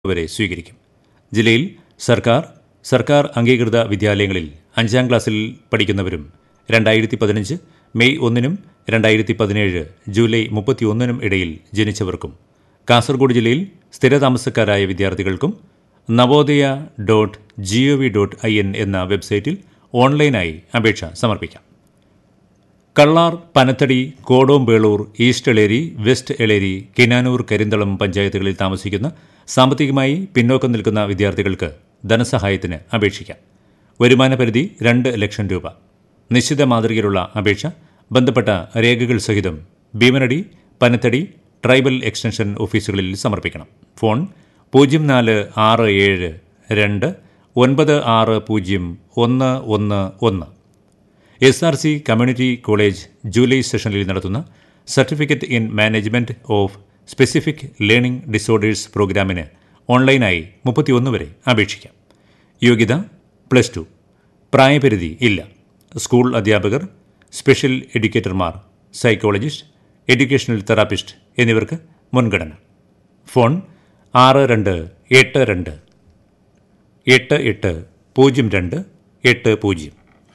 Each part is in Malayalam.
വരെ സ്വീകരിക്കും ജില്ലയിൽ സർക്കാർ സർക്കാർ അംഗീകൃത വിദ്യാലയങ്ങളിൽ അഞ്ചാം ക്ലാസ്സിൽ പഠിക്കുന്നവരും രണ്ടായിരത്തി പതിനഞ്ച് മെയ് ഒന്നിനും രണ്ടായിരത്തി പതിനേഴ് ജൂലൈ മുപ്പത്തിയൊന്നിനും ഇടയിൽ ജനിച്ചവർക്കും കാസർഗോഡ് ജില്ലയിൽ സ്ഥിരതാമസക്കാരായ വിദ്യാർത്ഥികൾക്കും Navodaya dot G O V dot I N എന്ന വെബ്സൈറ്റിൽ ഓൺലൈനായി അപേക്ഷ സമർപ്പിക്കാം കള്ളാർ പനത്തടി കോടോംബേളൂർ ഈസ്റ്റ് എളേരി വെസ്റ്റ് എളേരി കിനാനൂർ കരിന്തളം പഞ്ചായത്തുകളിൽ താമസിക്കുന്ന സാമ്പത്തികമായി പിന്നോക്കം നിൽക്കുന്ന വിദ്യാർത്ഥികൾക്ക് ധനസഹായത്തിന് അപേക്ഷിക്കാം വരുമാന പരിധി രണ്ട് ലക്ഷം രൂപ നിശ്ചിത മാതൃകയിലുള്ള അപേക്ഷ ബന്ധപ്പെട്ട രേഖകൾ സഹിതം ഭീമനടി പനത്തടി ട്രൈബൽ എക്സ്റ്റൻഷൻ ഓഫീസുകളിൽ സമർപ്പിക്കണം ഫോൺ പൂജ്യം നാല് ആറ് ഏഴ് രണ്ട് ഒൻപത് ആറ് പൂജ്യം ഒന്ന് ഒന്ന് ഒന്ന് S R C community college July സെഷനിൽ നടത്തുന്ന certificate in management of specific learning disorders പ്രോഗ്രാമിന് ഓൺലൈനായി മുപ്പത്തിയൊന്ന് വരെ അപേക്ഷിക്കാം യോഗ്യത പ്ലസ് ടു പ്രായപരിധി ഇല്ല സ്കൂൾ അധ്യാപകർ സ്പെഷ്യൽ എഡ്യൂക്കേറ്റർമാർ സൈക്കോളജിസ്റ്റ് എഡ്യൂക്കേഷണൽ തെറാപ്പിസ്റ്റ് എന്നിവർക്ക് മുൻഗണന ഫോൺ ആറ് രണ്ട് എട്ട് രണ്ട് എട്ട് എട്ട് പൂജ്യം രണ്ട് എട്ട് പൂജ്യം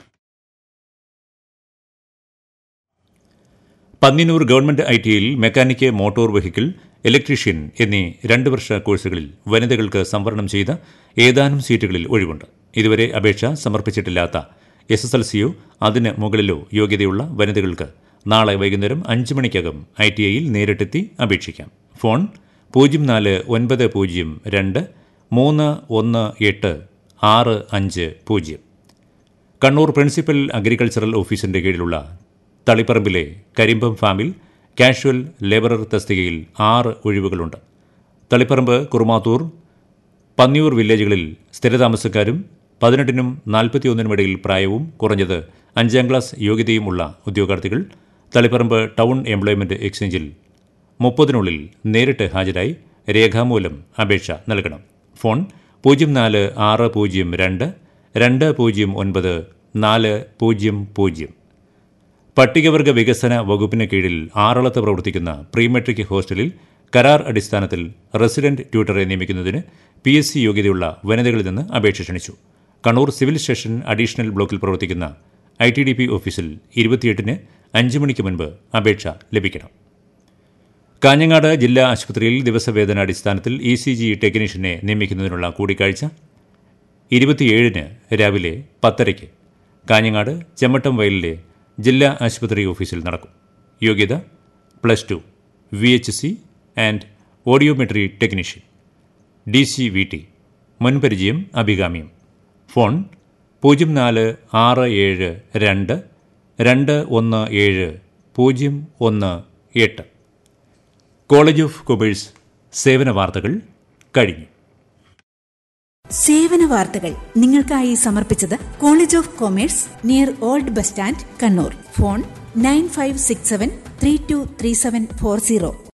പന്നിനൂർ ഗവൺമെന്റ് ഐ ടിയിൽ മെക്കാനിക്ക് മോട്ടോർ വെഹിക്കിൾ ഇലക്ട്രീഷ്യൻ എന്നീ രണ്ട് വർഷ കോഴ്സുകളിൽ വനിതകൾക്ക് സംവരണം ചെയ്ത ഏതാനും സീറ്റുകളിൽ ഒഴിവുണ്ട് ഇതുവരെ അപേക്ഷ സമർപ്പിച്ചിട്ടില്ലാത്ത എസ് എസ് എൽ സിയോ അതിന് മുകളിലോ യോഗ്യതയുള്ള വനിതകൾക്ക് നാളെ വൈകുന്നേരം അഞ്ച് മണിക്കകം ഐ ടി ഐയിൽ നേരിട്ടെത്തി അപേക്ഷിക്കാം ഫോൺ പൂജ്യം നാല് ഒൻപത് പൂജ്യം രണ്ട് മൂന്ന് ഒന്ന് എട്ട് ആറ് അഞ്ച് പൂജ്യം കണ്ണൂർ പ്രിൻസിപ്പൽ അഗ്രികൾച്ചറൽ ഓഫീസിന്റെ കീഴിലുള്ള തളിപ്പറമ്പിലെ കരിമ്പം ഫാമിൽ കാഷ്വൽ ലേബറർ തസ്തികയിൽ ആറ് ഒഴിവുകളുണ്ട് തളിപ്പറമ്പ് കുറുമാത്തൂർ പന്നിയൂർ വില്ലേജുകളിൽ സ്ഥിരതാമസക്കാരും പതിനെട്ടിനും നാൽപ്പത്തിയൊന്നിനും ഇടയിൽ പ്രായവും കുറഞ്ഞത് അഞ്ചാം ക്ലാസ് യോഗ്യതയുമുള്ള ഉദ്യോഗാർത്ഥികൾ തളിപ്പറമ്പ് ടൗൺ എംപ്ലോയ്മെന്റ് എക്സ്ചേഞ്ചിൽ മുപ്പതിനുള്ളിൽ നേരിട്ട് ഹാജരായി രേഖാമൂലം അപേക്ഷ നൽകണം ഫോൺ പൂജ്യം നാല് ആറ് പൂജ്യം രണ്ട് രണ്ട് പൂജ്യം ഒൻപത് നാല് പൂജ്യം പൂജ്യം പട്ടികവർഗ വികസന വകുപ്പിന് കീഴിൽ ആറളത്ത് പ്രവർത്തിക്കുന്ന പ്രീമെട്രിക് ഹോസ്റ്റലിൽ കരാർ അടിസ്ഥാനത്തിൽ റെസിഡന്റ് ട്യൂട്ടറെ നിയമിക്കുന്നതിന് പി എസ് സി യോഗ്യതയുള്ള വനിതകളിൽ നിന്ന് അപേക്ഷ ക്ഷണിച്ചു കണ്ണൂർ സിവിൽ സ്റ്റേഷൻ അഡീഷണൽ ബ്ലോക്കിൽ പ്രവർത്തിക്കുന്ന ഐ ടി ഡി പി ഓഫീസിൽ ഇരുപത്തിയെട്ടിന് അഞ്ച് മണിക്ക് മുൻപ് അപേക്ഷ ലഭിക്കണം കാഞ്ഞങ്ങാട് ജില്ലാ ആശുപത്രിയിൽ ദിവസവേതന അടിസ്ഥാനത്തിൽ ഇ സി ജി ടെക്നീഷ്യനെ നിയമിക്കുന്നതിനുള്ള കൂടിക്കാഴ്ച ഇരുപത്തിയേഴിന് രാവിലെ പത്തരയ്ക്ക് കാഞ്ഞങ്ങാട് ചെമ്മട്ടം വയലിലെ ജില്ലാ ആശുപത്രി ഓഫീസിൽ നടക്കും യോഗ്യത plus two V H C and audiometry technician D C V T മുൻപരിചയം അഭികാമ്യം ഫോൺ പൂജ്യം നാല് ആറ് ഏഴ് രണ്ട് രണ്ട് ഒന്ന് ഏഴ് പൂജ്യം ഒന്ന് എട്ട് കോളേജ് ഓഫ് കൊമേഴ്സ് സേവന വാർത്തകൾ കഴിഞ്ഞു സേവന വാർത്തകൾ നിങ്ങൾക്കായി സമർപ്പിച്ചത് college of commerce near old bus stand Kannur phone nine five six seven three two three seven four zero